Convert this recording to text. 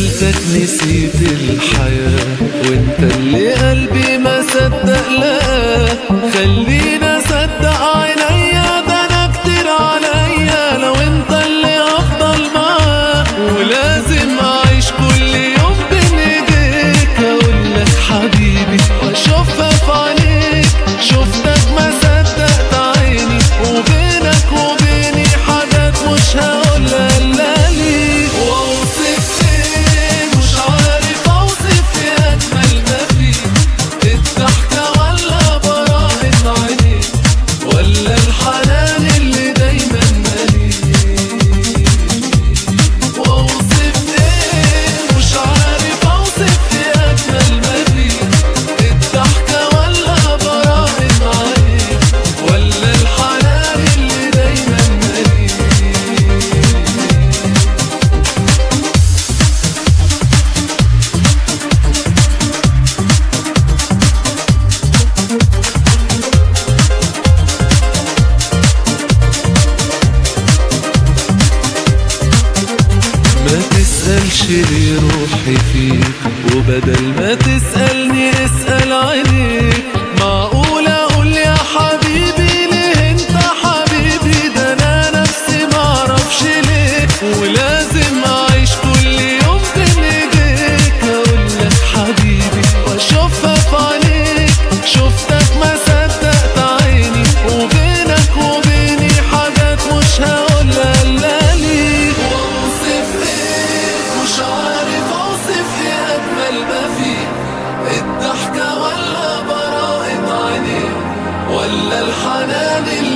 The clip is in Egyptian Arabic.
سألتك نسيت الحياة وانت اللي قلبي ما صدق لقاه خلينا صدق عينيا ده انا كتير عليا لو انت اللي افضل معاه ولازم اعيش كل يوم بين ايديك اقولك حبيبي واشوفها في عينيك شفتك ما صدقت عيني وبينك وبيني حاجات مش هقولها الا ليك واوصف ايه مش عارف اوصف ايه اجمل ما فيك الضحكه ولا براءة عينيك ولا الحنان اللي دايما مليك واوصف ايه مش عارف اوصف ايه اجمل ما فيك الضحكه ولا براءة عينيك ولا الحنان اللي دايما مليك ما تسألش ليه روحي فيك وبدل ما تسألني اسأل عينيك معقول أقول يا حبيبي ليه انت حبيبي ده أنا نفسي معرفش ليه ولازم أعيش كل يوم بين ايديك أقولك حبيبي وأشوفها في عينيك شفتك ما صدقت عيني وبينك وبيني حاجات مش هقولها إلا ليك واوصف ايه مش عارف اوصف ايه اجمل ما فيك الضحكة ولا براءة عينيك ولا الحنان اللي